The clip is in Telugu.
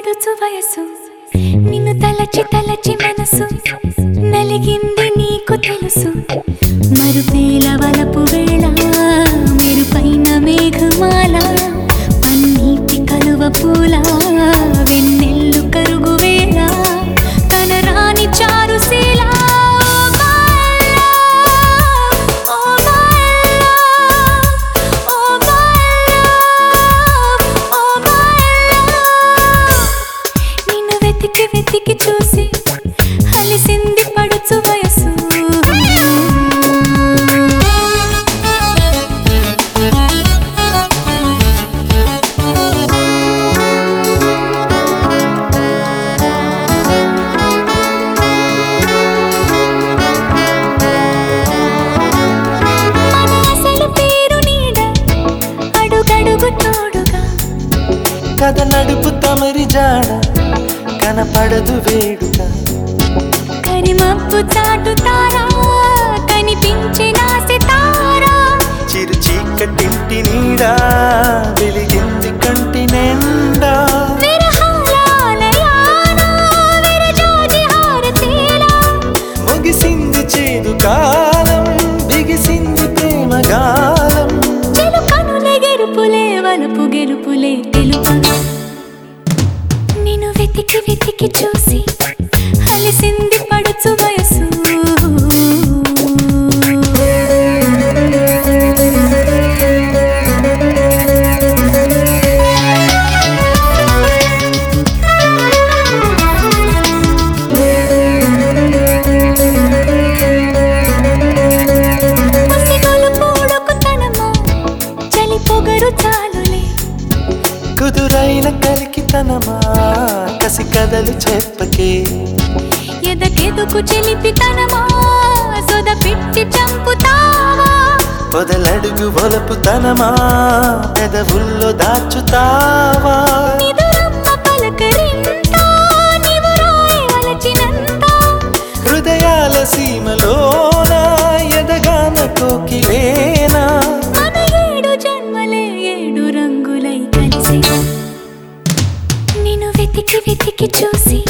పడుచు వయసు నిన్ను తలచి తలచి మనసు నలిగింది నీకు తెలుసు మరుపేల వలపు వేళ మెరుపైన మేఘమాల పన్నీటి కలువ పూల వెన్నెల్లు కరుగు వేళ కనరాని Charusheela Oh my love, oh my love, oh my love, oh my love. నిన్ను వెతికి వెతికి చూసి అలిసింది పడుచు వయసు మన అసలు పేరు నీడ అడుగడుగు తోడుగా కథ నడుపు తమరి జాడ కనపడదు వేడుక కరిమప్పు చాటుతారా కనిపించిన సితారా చిరు చీకటింటి నీడా వెలిగింది కంటి నిండా విరహాల ఆలయాన విరజాజి హారతీలా ముగిసింది చేదు కాలం బిగిసింది ప్రేమ గాలం చిలుకనులే గెరుపులే వలపు గెలుపులే తెలుపగా నిన్ను వెతికి వెతికి చూసి అలిసింది పడుచు వయసు పసిగొలుపు ఉడుకుతనమా, చలి పొగరు చాలులే కుదురైన కలికితనమా కసి కథలు చెప్పకే ఎదకెదుకు చెలిపితనమా సొద పిట్టి చంపుతావా పొదలడుగు ఒలపుతనమా పెదవుల్లో దాచుతావా నిదురమ్మ పలకరింత నీవు రాయి వలచినంత హృదయాల సీమలోన ఎదగాన కోకిలేనా మన ఏడు జన్మలే ఏడు రంగులై కలిసి నిన్ను వెతికి వెతికి చూసి